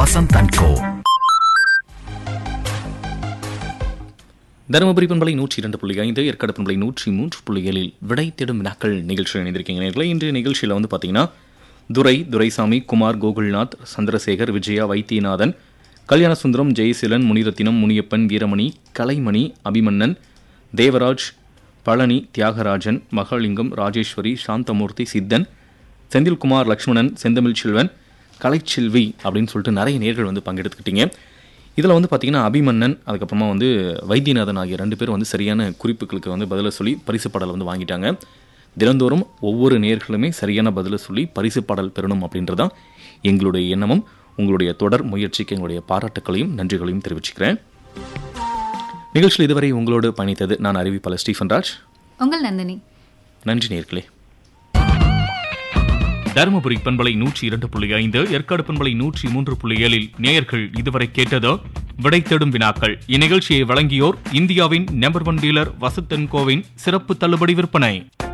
Vasanth and கோ தருமபுரி பண்பலை நூற்றி இரண்டு புள்ளி ஐந்து ஏற்காடு பண்பலை நூற்றி மூன்று புள்ளி ஏழில் விடை தேடும் வினாக்கள் நிகழ்ச்சியில் இணைந்திருக்கீங்க நேர்களே இன்று நிகழ்ச்சியில் வந்து பார்த்தீங்கன்னா துரை துரைசாமி குமார் கோகுல்நாத் சந்திரசேகர் விஜயா வைத்தியநாதன் கல்யாணசுந்தரம் ஜெயசீலன் முனிரத்தினம் முனியப்பன் வீரமணி கலைமணி அபிமன்னன் தேவராஜ் பழனி தியாகராஜன் மகாலிங்கம் ராஜேஸ்வரி சாந்தமூர்த்தி சித்தன் செந்தில்குமார் லக்ஷ்மணன் செந்தமிழ் செல்வன் கலைச்செல்வி அப்படின்னு சொல்லிட்டு நிறைய நேர்கள் வந்து பங்கெடுத்துக்கிட்டீங்க இதில் வந்து பார்த்தீங்கன்னா அபிமன்னன் அதுக்கப்புறமா வந்து வைத்தியநாதன் ஆகிய ரெண்டு பேரும் வந்து சரியான குறிப்புகளுக்கு வந்து பதிலை சொல்லி பரிசு பாடல் வந்து வாங்கிட்டாங்க தினந்தோறும் ஒவ்வொரு நேர்களுமே சரியான பதிலை சொல்லி பரிசு பாடல் பெறணும் அப்படின்றதான் எங்களுடைய எண்ணமும் உங்களுடைய தொடர் முயற்சிக்கு எங்களுடைய பாராட்டுக்களையும் நன்றிகளையும் தெரிவிச்சுக்கிறேன் நிகழ்ச்சியில் இதுவரை உங்களோடு பயணித்தது நான் அறிவிப்பாளர் ஸ்டீஃபன் ராஜ் உங்கள் நந்தினி நன்றி நேர்களே தருமபுரி பண்பலை நூற்றி இரண்டு புள்ளி ஐந்து ஏற்காடு பண்பலை நூற்றி மூன்று புள்ளி ஏழில் நேயர்கள் இதுவரை கேட்டதோ விடை தேடும் வினாக்கள் இந்நிகழ்ச்சியை வழங்கியோர் இந்தியாவின் நம்பர் ஒன் டீலர் வசத்தன் கோவின் சிறப்பு தள்ளுபடி விற்பனை